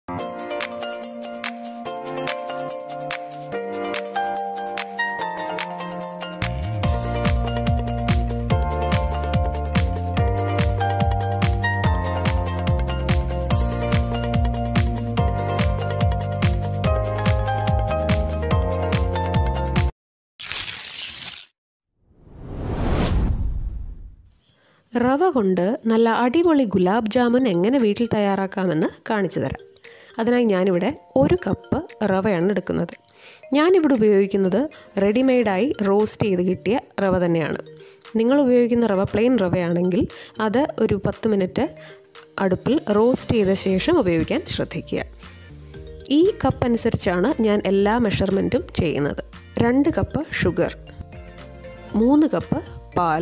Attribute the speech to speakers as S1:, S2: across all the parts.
S1: റവ കൊണ്ട് നല്ല അടിപൊളി ഗുലാബ് ജാമുൻ എങ്ങനെ വീട്ടിൽ തയ്യാറാക്കാമെന്ന് കാണിച്ചു തരാം അതിനായി ഞാനിവിടെ ഒരു കപ്പ് റവയാണ് എടുക്കുന്നത് ഞാനിവിടെ ഉപയോഗിക്കുന്നത് റെഡിമെയ്ഡായി റോസ്റ്റ് ചെയ്ത് കിട്ടിയ റവ തന്നെയാണ് നിങ്ങൾ ഉപയോഗിക്കുന്ന റവ പ്ലെയിൻ റവയാണെങ്കിൽ അത് ഒരു പത്ത് മിനിറ്റ് അടുപ്പിൽ റോസ്റ്റ് ചെയ്ത ശേഷം ഉപയോഗിക്കാൻ ശ്രദ്ധിക്കുക ഈ കപ്പ് അനുസരിച്ചാണ് ഞാൻ എല്ലാ മെഷർമെൻറ്റും ചെയ്യുന്നത് രണ്ട് കപ്പ് ഷുഗർ മൂന്ന് കപ്പ് പാൽ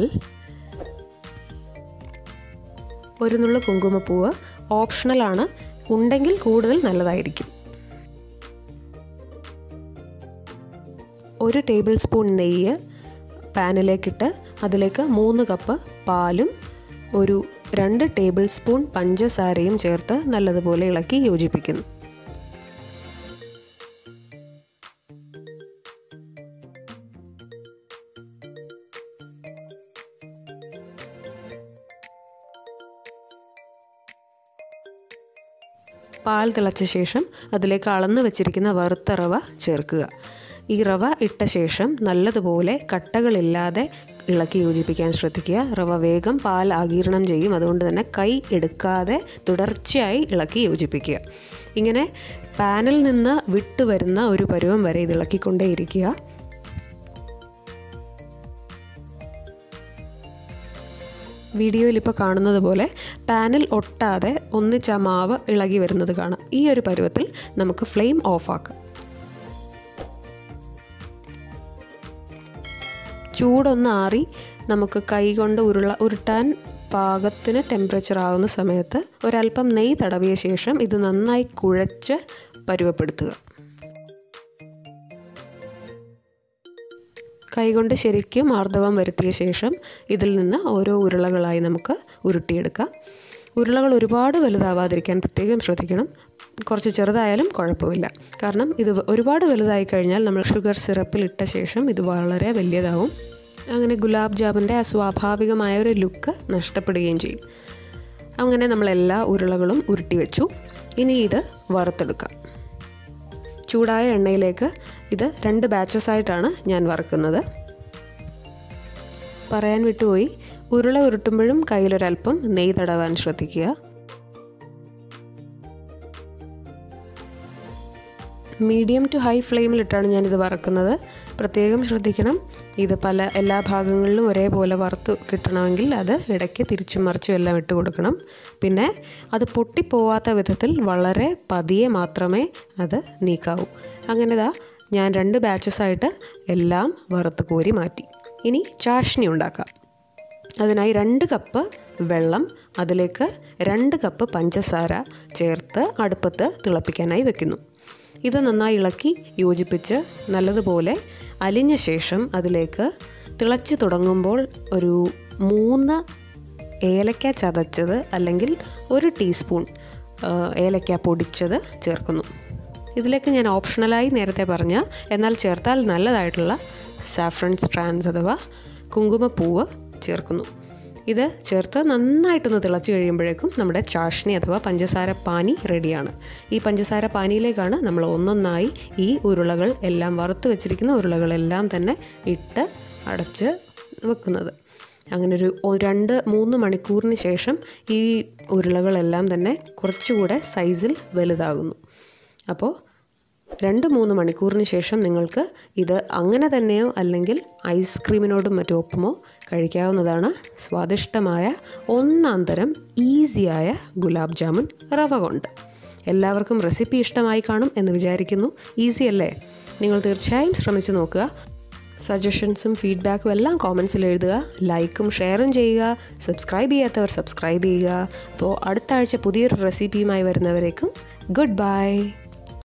S1: ഒരു നുള്ള കുങ്കുമപ്പൂവ് ഓപ്ഷണലാണ് ഉണ്ടെങ്കിൽ കൂടുതൽ നല്ലതായിരിക്കും ഒരു ടേബിൾ സ്പൂൺ നെയ്യ് പാനിലേക്കിട്ട് അതിലേക്ക് മൂന്ന് കപ്പ് പാലും ഒരു രണ്ട് ടേബിൾ സ്പൂൺ പഞ്ചസാരയും ചേർത്ത് നല്ലതുപോലെ ഇളക്കി യോജിപ്പിക്കുന്നു പാൽ തിളച്ച ശേഷം അതിലേക്ക് അളന്ന് വെച്ചിരിക്കുന്ന വറുത്ത റവ ചേർക്കുക ഈ റവ ഇട്ട ശേഷം നല്ലതുപോലെ കട്ടകളില്ലാതെ ഇളക്കി യോജിപ്പിക്കാൻ ശ്രദ്ധിക്കുക റവ വേഗം പാൽ ആഗീരണം ചെയ്യും അതുകൊണ്ട് തന്നെ കൈ എടുക്കാതെ തുടർച്ചയായി ഇളക്കി യോജിപ്പിക്കുക ഇങ്ങനെ പാനിൽ നിന്ന് വിട്ടു വരുന്ന ഒരു പരുവം വരെ ഇത് ഇളക്കിക്കൊണ്ടേയിരിക്കുക വീഡിയോയിൽ ഇപ്പോൾ കാണുന്നത് പോലെ പാനിൽ ഒട്ടാതെ ഒന്നിച്ച മാവ് ഇളകി വരുന്നത് കാണാം ഈ ഒരു പരുവത്തിൽ നമുക്ക് ഫ്ലെയിം ഓഫാക്കാം ചൂടൊന്ന് ആറി നമുക്ക് കൈ കൊണ്ട് ഉരുള ഉരുട്ടാൻ പാകത്തിന് ടെമ്പറേച്ചർ ആകുന്ന സമയത്ത് ഒരല്പം നെയ്യ് തടവിയ ശേഷം ഇത് നന്നായി കുഴച്ച് പരുവപ്പെടുത്തുക കൈകൊണ്ട് ശരിക്കും ആർദ്രവം വരുത്തിയ ശേഷം ഇതിൽ നിന്ന് ഓരോ ഉരുളകളായി നമുക്ക് ഉരുട്ടിയെടുക്കാം ഉരുളകൾ ഒരുപാട് വലുതാവാതിരിക്കാൻ പ്രത്യേകം ശ്രദ്ധിക്കണം കുറച്ച് ചെറുതായാലും കുഴപ്പമില്ല കാരണം ഇത് ഒരുപാട് വലുതായി കഴിഞ്ഞാൽ നമ്മൾ ഷുഗർ സിറപ്പിൽ ഇട്ട ശേഷം ഇത് വളരെ വലിയതാവും അങ്ങനെ ഗുലാബ് ജാമിൻ്റെ ആ സ്വാഭാവികമായ ഒരു ലുക്ക് നഷ്ടപ്പെടുകയും ചെയ്യും അങ്ങനെ നമ്മൾ എല്ലാ ഉരുളകളും ഉരുട്ടി വെച്ചു ഇനി ഇത് വറുത്തെടുക്കാം ചൂടായ എണ്ണയിലേക്ക് ഇത് രണ്ട് ബാച്ചസ് ആയിട്ടാണ് ഞാൻ വറുക്കുന്നത് പറയാൻ വിട്ടുപോയി ഉരുള ഉരുട്ടുമ്പോഴും കയ്യിലൊരല്പം നെയ്യ് തടവാൻ ശ്രദ്ധിക്കുക മീഡിയം ടു ഹൈ ഫ്ലെയിമിലിട്ടാണ് ഞാനിത് വറക്കുന്നത് പ്രത്യേകം ശ്രദ്ധിക്കണം ഇത് പല എല്ലാ ഭാഗങ്ങളിലും ഒരേപോലെ വറുത്ത് കിട്ടണമെങ്കിൽ അത് ഇടയ്ക്ക് തിരിച്ചും മറിച്ചും എല്ലാം ഇട്ട് കൊടുക്കണം പിന്നെ അത് പൊട്ടിപ്പോവാത്ത വിധത്തിൽ വളരെ പതിയെ മാത്രമേ അത് നീക്കാവൂ അങ്ങനെ ഇതാ ഞാൻ രണ്ട് ബാച്ചസായിട്ട് എല്ലാം വറുത്ത് കോരി മാറ്റി ഇനി ചാഷ്ണി ഉണ്ടാക്കാം അതിനായി രണ്ട് കപ്പ് വെള്ളം അതിലേക്ക് രണ്ട് കപ്പ് പഞ്ചസാര ചേർത്ത് അടുപ്പത്ത് തിളപ്പിക്കാനായി വെക്കുന്നു ഇത് നന്നായി ഇളക്കി യോജിപ്പിച്ച് നല്ലതുപോലെ അലിഞ്ഞ ശേഷം അതിലേക്ക് തിളച്ച് തുടങ്ങുമ്പോൾ ഒരു മൂന്ന് ഏലക്ക ചതച്ചത് അല്ലെങ്കിൽ ഒരു ടീസ്പൂൺ ഏലക്ക പൊടിച്ചത് ചേർക്കുന്നു ഇതിലേക്ക് ഞാൻ ഓപ്ഷണലായി നേരത്തെ പറഞ്ഞ എന്നാൽ ചേർത്താൽ നല്ലതായിട്ടുള്ള സാഫ്രൺ സ്ട്രാൻസ് അഥവാ കുങ്കുമപ്പൂവ് ചേർക്കുന്നു ഇത് ചേർത്ത് നന്നായിട്ടൊന്ന് തിളച്ച് കഴിയുമ്പോഴേക്കും നമ്മുടെ ചാഷ്ണി അഥവാ പഞ്ചസാര പാനി റെഡിയാണ് ഈ പഞ്ചസാര പാനിയിലേക്കാണ് നമ്മൾ ഒന്നൊന്നായി ഈ ഉരുളകൾ എല്ലാം വറുത്ത് വെച്ചിരിക്കുന്ന ഉരുളകളെല്ലാം തന്നെ ഇട്ട് അടച്ച് വെക്കുന്നത് അങ്ങനെ ഒരു രണ്ട് മൂന്ന് മണിക്കൂറിന് ശേഷം ഈ ഉരുളകളെല്ലാം തന്നെ കുറച്ചുകൂടെ സൈസിൽ വലുതാകുന്നു അപ്പോൾ രണ്ട് മൂന്ന് മണിക്കൂറിന് ശേഷം നിങ്ങൾക്ക് ഇത് അങ്ങനെ തന്നെയോ അല്ലെങ്കിൽ ഐസ്ക്രീമിനോടും മറ്റോ ഒപ്പമോ കഴിക്കാവുന്നതാണ് സ്വാദിഷ്ടമായ ഒന്നാം തരം ഈസിയായ ഗുലാബ് ജാമുൻ റവ കൊണ്ട് എല്ലാവർക്കും റെസിപ്പി ഇഷ്ടമായി കാണും എന്ന് വിചാരിക്കുന്നു ഈസി അല്ലേ നിങ്ങൾ തീർച്ചയായും ശ്രമിച്ചു നോക്കുക സജഷൻസും ഫീഡ്ബാക്കും എല്ലാം കോമൻസിൽ എഴുതുക ലൈക്കും ഷെയറും ചെയ്യുക സബ്സ്ക്രൈബ് ചെയ്യാത്തവർ സബ്സ്ക്രൈബ് ചെയ്യുക അപ്പോൾ അടുത്ത ആഴ്ച പുതിയൊരു റെസിപ്പിയുമായി വരുന്നവരേക്കും ഗുഡ് ബൈ